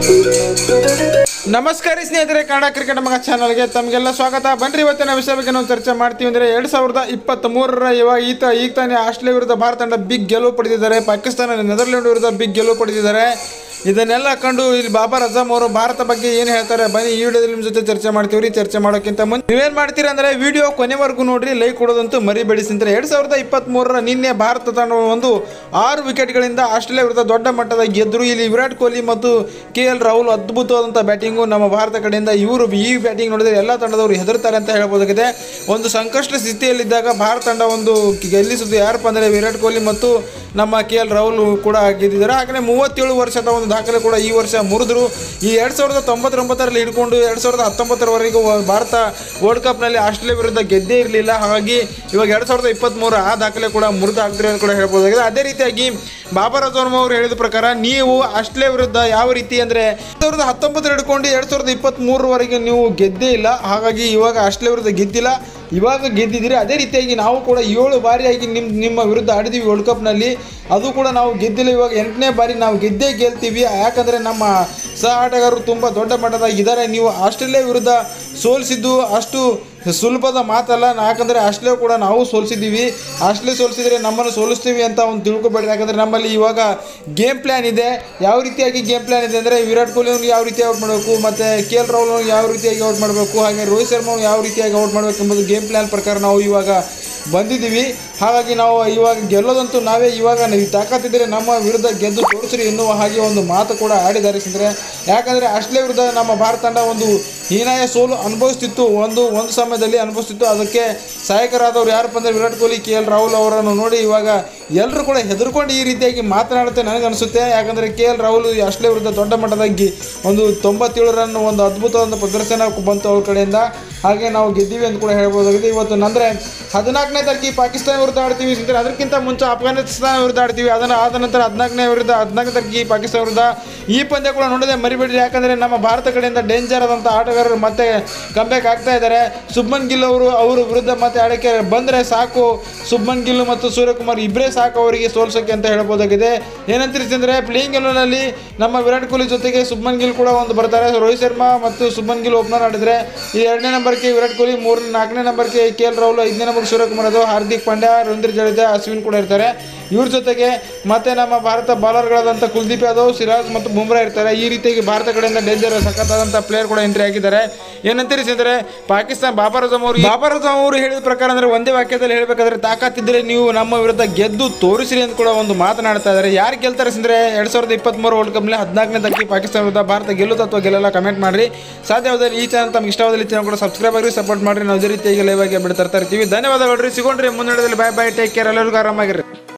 ನಮಸ್ಕಾರ ಸ್ನೇಹಿತರೆ ಕನ್ನಡ ಕ್ರಿಕೆಟ್ ಮಗ ಚಾನಲ್ಗೆ ತಮಗೆಲ್ಲ ಸ್ವಾಗತ ಬನ್ರಿ ಇವತ್ತಿನ ವಿಷಯ ಬಗ್ಗೆ ನಾವು ಚರ್ಚೆ ಮಾಡ್ತೀವಿ ಅಂದರೆ ಎರಡು ಸಾವಿರದ ಇಪ್ಪತ್ತ್ ಮೂರರ ಇವಾಗ ಈತ ಈಗ ತಾನೇ ಆಸ್ಟ್ರೇಲಿಯಾ ವಿರುದ್ಧ ಭಾರತ ತಂಡ ಬಿಗ್ ಗೆಲುವು ಪಡೆದಿದ್ದಾರೆ ಪಾಕಿಸ್ತಾನ ನೆದರ್ಲೆಂಡ್ ವಿರುದ್ಧ ಬಿಗ್ ಗೆಲುವು ಪಡೆದಿದ್ದಾರೆ ಇದನ್ನೆಲ್ಲ ಕಂಡು ಇಲ್ಲಿ ಬಾಬರ್ ಅಜಮ್ ಅವರು ಭಾರತ ಬಗ್ಗೆ ಏನು ಹೇಳ್ತಾರೆ ಬನ್ನಿ ಈ ವಿಡಿಯೋದಲ್ಲಿ ನಿಮ್ಮ ಜೊತೆ ಚರ್ಚೆ ಮಾಡ್ತೀವಿ ರೀ ಚರ್ಚೆ ಮಾಡೋಕ್ಕಿಂತ ಮುಂಚೆ ನೀವೇನು ಮಾಡ್ತೀರಾ ಅಂದರೆ ವಿಡಿಯೋ ಕೊನೆವರೆಗೂ ನೋಡ್ರಿ ಲೈಕ್ ಕೊಡೋದಂತೂ ಮರಿಬೇಡಿ ಸ್ನೇಹಿತರೆ ಎರಡು ಸಾವಿರದ ಇಪ್ಪತ್ತ್ಮೂರರ ನಿನ್ನೆ ಭಾರತ ತಂಡ ಒಂದು ಆರು ವಿಕೆಟ್ಗಳಿಂದ ಆಸ್ಟ್ರೇಲಿಯಾ ವಿರುದ್ಧ ದೊಡ್ಡ ಮಟ್ಟದ ಗೆದ್ದರು ಇಲ್ಲಿ ವಿರಾಟ್ ಕೊಹ್ಲಿ ಮತ್ತು ಕೆ ಎಲ್ ರಾಹುಲ್ ಅದ್ಭುತವಾದಂಥ ಬ್ಯಾಟಿಂಗು ನಮ್ಮ ಭಾರತ ಕಡೆಯಿಂದ ಇವರು ಈ ಬ್ಯಾಟಿಂಗ್ ನೋಡಿದರೆ ಎಲ್ಲ ತಂಡದವರು ಹೆದರ್ತಾರೆ ಅಂತ ಹೇಳ್ಬೋದಾಗಿದೆ ಒಂದು ಸಂಕಷ್ಟ ಸ್ಥಿತಿಯಲ್ಲಿದ್ದಾಗ ಭಾರತ ತಂಡ ಒಂದು ಗೆಲ್ಲಿಸುವುದು ಯಾರಪ್ಪ ಅಂದರೆ ವಿರಾಟ್ ಕೊಹ್ಲಿ ಮತ್ತು ನಮ್ಮ ಕೆ ಎಲ್ ರಾಹುಲ್ ಕೂಡ ಗೆದ್ದಿದ್ದಾರೆ ಹಾಗೆಯೇ ಮೂವತ್ತೇಳು ವರ್ಷದ ಒಂದು ದಾಖಲೆ ಕೂಡ ಈ ವರ್ಷ ಮುರಿದ್ರು ಈ ಎರಡು ಸಾವಿರದ ತೊಂಬತ್ತೊಂಬತ್ತರಲ್ಲಿ ಹಿಡ್ಕೊಂಡು ಎರಡು ಸಾವಿರದ ಹತ್ತೊಂಬತ್ತರವರೆಗೂ ಭಾರತ ವರ್ಲ್ಡ್ ಕಪ್ನಲ್ಲಿ ಆಸ್ಟ್ರೇಲಿಯಾ ವಿರುದ್ಧ ಗೆದ್ದೇ ಇರಲಿಲ್ಲ ಹಾಗಾಗಿ ಇವಾಗ ಎರಡು ಸಾವಿರದ ಇಪ್ಪತ್ತ್ಮೂರು ಆ ದಾಖಲೆ ಕೂಡ ಮುರಿದು ಹಾಕ್ತಾರೆ ಅಂತ ಕೂಡ ಹೇಳ್ಬೋದಾಗಿದೆ ಅದೇ ರೀತಿಯಾಗಿ ಬಾಬರ್ ಅಜಮ್ ಅವರು ಹೇಳಿದ ಪ್ರಕಾರ ನೀವು ಆಸ್ಟ್ರೇಲಿಯಾ ವಿರುದ್ಧ ಯಾವ ರೀತಿ ಅಂದರೆ ಎರಡು ಸಾವಿರದ ಹತ್ತೊಂಬತ್ತರ ಹಿಡ್ಕೊಂಡು ಎರಡು ಸಾವಿರದ ಇಪ್ಪತ್ತ್ಮೂರರವರೆಗೆ ನೀವು ಗೆದ್ದೇ ಇಲ್ಲ ಹಾಗಾಗಿ ಇವಾಗ ಆಸ್ಟ್ರೇಲಿಯಾ ವಿರುದ್ಧ ಗೆದ್ದಿಲ್ಲ ಇವಾಗ ಗೆದ್ದಿದ್ದೀರಿ ಅದೇ ರೀತಿಯಾಗಿ ನಾವು ಕೂಡ ಏಳು ಬಾರಿಯಾಗಿ ನಿಮ್ಮ ನಿಮ್ಮ ವಿರುದ್ಧ ಆಡಿದ್ದೀವಿ ವರ್ಲ್ಡ್ ಕಪ್ನಲ್ಲಿ ಅದು ಕೂಡ ನಾವು ಗೆದ್ದಿಲ್ಲ ಇವಾಗ ಎಂಟನೇ ಬಾರಿ ನಾವು ಗೆದ್ದೇ ಗೆಲ್ತೀವಿ ಯಾಕಂದರೆ ನಮ್ಮ ಸಹ ಆಟಗಾರರು ತುಂಬ ದೊಡ್ಡ ಮಟ್ಟದಾಗ ಇದ್ದಾರೆ ನೀವು ಆಸ್ಟ್ರೇಲಿಯಾ ವಿರುದ್ಧ ಸೋಲಿಸಿದ್ದು ಅಷ್ಟು ಸುಲಭದ ಮಾತಲ್ಲ ಯಾಕಂದರೆ ಆಸ್ಟ್ರೇಲಿಯಾ ಕೂಡ ನಾವು ಸೋಲಿಸಿದ್ದೀವಿ ಆಸ್ಟ್ರೇಲಿಯಾ ಸೋಲಿಸಿದರೆ ನಮ್ಮನ್ನು ಸೋಲಿಸ್ತೀವಿ ಅಂತ ಒಂದು ತಿಳ್ಕೊಬೇಡ್ರಿ ಯಾಕಂದರೆ ನಮ್ಮಲ್ಲಿ ಇವಾಗ ಗೇಮ್ ಪ್ಲ್ಯಾನ್ ಇದೆ ಯಾವ ರೀತಿಯಾಗಿ ಗೇಮ್ ಪ್ಲ್ಯಾನ್ ಇದೆ ಅಂದರೆ ವಿರಾಟ್ ಕೊಹ್ಲಿ ಅವ್ನಿಗೆ ಯಾವ ರೀತಿ ಔಟ್ ಮಾಡಬೇಕು ಮತ್ತು ಕೆ ಎಲ್ ರಾಹುಲ್ ಅವ್ನಿಗೆ ಯಾವ ರೀತಿಯಾಗಿ ಔಟ್ ಮಾಡಬೇಕು ಹಾಗೆ ರೋಹಿತ್ ಶರ್ಮಾ ಅವ್ನಿಗೆ ಯಾವ ರೀತಿಯಾಗಿ ಔಟ್ ಮಾಡಬೇಕು ಎಂಬುದು ಗೇಮ್ ಪ್ಲ್ಯಾನ್ ಪ್ರಕಾರ ನಾವು ಇವಾಗ ಬಂದಿದ್ದೀವಿ ಹಾಗಾಗಿ ನಾವು ಇವಾಗ ಗೆಲ್ಲೋದಂತೂ ನಾವೇ ಇವಾಗ ನೀವು ತಾಕತ್ತಿದ್ದರೆ ನಮ್ಮ ವಿರುದ್ಧ ಗೆದ್ದು ತೋರಿಸ್ರಿ ಎನ್ನುವ ಹಾಗೆ ಒಂದು ಮಾತು ಕೂಡ ಆಡಿದ್ದಾರೆ ಸ್ನೇಹಿತರೆ ಯಾಕಂದರೆ ಆಸ್ಟ್ರೇಲಿಯಾ ವಿರುದ್ಧ ನಮ್ಮ ಭಾರತ ತಂಡ ಒಂದು ಹೀನಾಯ ಸೋಲು ಅನುಭವಿಸ್ತಿತ್ತು ಒಂದು ಒಂದು ಸಮಯದಲ್ಲಿ ಅನುಭವಿಸ್ತಿತ್ತು ಅದಕ್ಕೆ ಸಹಾಯಕರಾದವರು ಯಾರಪ್ಪ ಅಂದರೆ ವಿರಾಟ್ ಕೊಹ್ಲಿ ಕೆ ಎಲ್ ರಾಹುಲ್ ಅವರನ್ನು ನೋಡಿ ಇವಾಗ ಎಲ್ಲರೂ ಕೂಡ ಹೆದರ್ಕೊಂಡು ಈ ರೀತಿಯಾಗಿ ಮಾತನಾಡುತ್ತೆ ನನಗೆ ಅನಿಸುತ್ತೆ ಯಾಕಂದರೆ ಕೆ ಎಲ್ ರಾಹುಲ್ ಈ ಆಸ್ಟ್ರೇಲಿಯಾ ವಿರುದ್ಧ ದೊಡ್ಡ ಮಟ್ಟದಾಗಿ ಒಂದು ತೊಂಬತ್ತೇಳು ರನ್ ಒಂದು ಅದ್ಭುತವಾದ ಪ್ರದರ್ಶನ ಬಂತು ಅವ್ರ ಕಡೆಯಿಂದ ಹಾಗೆ ನಾವು ಗೆದ್ದೀವಿ ಅಂತ ಕೂಡ ಹೇಳ್ಬೋದಾಗಿದೆ ಇವತ್ತು ಅಂದರೆ ಹದಿನಾಲ್ಕನೇ ತಾರೀಕಿಗೆ ಪಾಕಿಸ್ತಾನ ವಿರುದ್ಧ ಆಡ್ತೀವಿ ಸ್ನೇಹಿತರೆ ಅದಕ್ಕಿಂತ ಮುಂಚೆ ಅಫ್ಘಾನಿಸ್ತಾನ ವಿರುದ್ಧ ಆಡ್ತೀವಿ ಅದನ್ನು ಆದ ನಂತರ ಹದಿನಾಲ್ಕನೇ ವಿರುದ್ಧ ಹದಿನಾಲ್ಕನೇ ತಾರೀಕಿಗೆ ಪಾಕಿಸ್ತಾನ ವಿರುದ್ಧ ಈ ಪಂದ್ಯ ಕೂಡ ನೋಡದೆ ಮರಿಬೇಡ್ರಿ ಯಾಕಂದರೆ ನಮ್ಮ ಭಾರತ ಕಡೆಯಿಂದ ಡೇಂಜರ್ ಆದಂಥ ಆಟಗಾರರು ಮತ್ತೆ ಕಂಬ್ಯಾಕ್ ಆಗ್ತಾ ಇದ್ದಾರೆ ಸುಬ್ಮನ್ ಗಿಲ್ ಅವರು ಅವರ ವಿರುದ್ಧ ಮತ್ತೆ ಆಡಕ್ಕೆ ಬಂದರೆ ಸಾಕು ಸುಬ್ಮನ್ ಗಿಲ್ ಮತ್ತು ಸೂರ್ಯಕುಮಾರ್ ಇಬ್ಬರೇ ಸಾಕು ಅವರಿಗೆ ಸೋಲ್ಸೋಕ್ಕೆ ಅಂತ ಹೇಳ್ಬೋದಾಗಿದೆ ಏನಂತೀರಿ ಅಂದರೆ ಪ್ಲೇಯಿಂಗ್ ಎಲೆನಲ್ಲಿ ನಮ್ಮ ವಿರಾಟ್ ಕೊಹ್ಲಿ ಜೊತೆಗೆ ಸುಬ್ಮನ್ ಗಿಲ್ ಕೂಡ ಒಂದು ಬರ್ತಾರೆ ರೋಹಿತ್ ಶರ್ಮಾ ಮತ್ತು ಸುಬ್ಮನ್ ಗಿಲ್ ಓಪನರ್ ಆಡಿದ್ರೆ ಈ ಎರಡನೇ ನಂಬರ್ಗೆ ವಿರಾಟ್ ಕೊಹ್ಲಿ ಮೂರನೇ ನಾಲ್ಕನೇ ನಂಬರ್ಗೆ ಕೆ ಎಲ್ ರಾಹುಲ್ ಐದನೇ ನಂಬರ್ ಸೂರ್ಯಕುಮಾರ್ ಅದು ಹಾರ್ದಿಕ್ ಪಾಂಡ್ಯ ರವೀಂದ್ರ ಜಡೇಜಾ ಅಶ್ವಿನ್ ಕೂಡ ಇರ್ತಾರೆ ಇವ್ರ ಜೊತೆಗೆ ಮತ್ತೆ ನಮ್ಮ ಭಾರತ ಬಾಲರ್ಗಳಾದಂಥ ಕುಲ್ದೀಪ್ ಯಾದವ್ ಸಿರಾಜ್ ಮತ್ತು ಬುಮ್ರಾ ಇರ್ತಾರೆ ಈ ರೀತಿಯಾಗಿ ಭಾರತ ಕಡೆಯಿಂದ ಡೇಂಜರ್ ಸಖತ್ತಾದಂಥ ಪ್ಲೇಯರ್ ಕೂಡ ಎಂಟ್ರಿ ಆಗಿದ್ದಾರೆ ಏನಂತೀರಿ ಸ್ನೇಹಿತರೆ ಪಾಕಿಸ್ತಾನ ಬಾಬರ್ ಅಜಮ್ ಅವರು ಬಾಬರ್ ಅಜಮ್ ಅವರು ಹೇಳಿದ ಪ್ರಕಾರ ಅಂದರೆ ಒಂದೇ ವಾಕ್ಯದಲ್ಲಿ ಹೇಳಬೇಕಾದ್ರೆ ತಾಕತ್ತಿದ್ರೆ ನೀವು ನಮ್ಮ ವಿರುದ್ಧ ಗೆದ್ದು ತೋರಿಸಿರಿ ಅಂತ ಕೂಡ ಒಂದು ಮಾತನಾಡ್ತಾ ಇದ್ದಾರೆ ಯಾರು ಗೆಲ್ತಾರೆ ಅಂದರೆ ಎರಡು ಸಾವಿರದ ಇಪ್ಪತ್ತ್ಮೂರು ವರ್ಲ್ಡ್ ಕಪ್ನಲ್ಲಿ ಹದಿನಾಲ್ಕನೇ ತಕ್ಕಿ ಪಾಕಿಸ್ತಾನ ವಿರುದ್ಧ ಭಾರತ ಗೆಲ್ಲುತ್ತೆ ಅಥವಾ ಗೆಲ್ಲಲ್ಲ ಕಮೆಂಟ್ ಮಾಡಿರಿ ಸಾಧ್ಯವಾದರೆ ಈ ಚಾನಲ್ ತಮ್ಗೆ ಇಷ್ಟವಾದಲ್ಲಿ ಚಾನಲ್ ಕೂಡ ಸಬ್ಸ್ಕ್ರೈಬ್ ಆಗಿ ಸಪೋರ್ಟ್ ಮಾಡಿರಿ ನಾವು ಇದೇ ರೀತಿಯಾಗಿ ಲೈವ್ ಆಗಿ ಬಿಡ್ತಾ ಇರ್ತೀವಿ ಧನ್ಯವಾದಗಳು ರೀ ಸಿಗೋಣ್ರಿ ಮುಂದಿನದಲ್ಲಿ ಬಾಯ್ ಬಾಯ್ ಟೇಕ್ ಕೇರ್ ಎಲ್ಲರಿಗೂ ಆರಾಮಾಗಿರಿ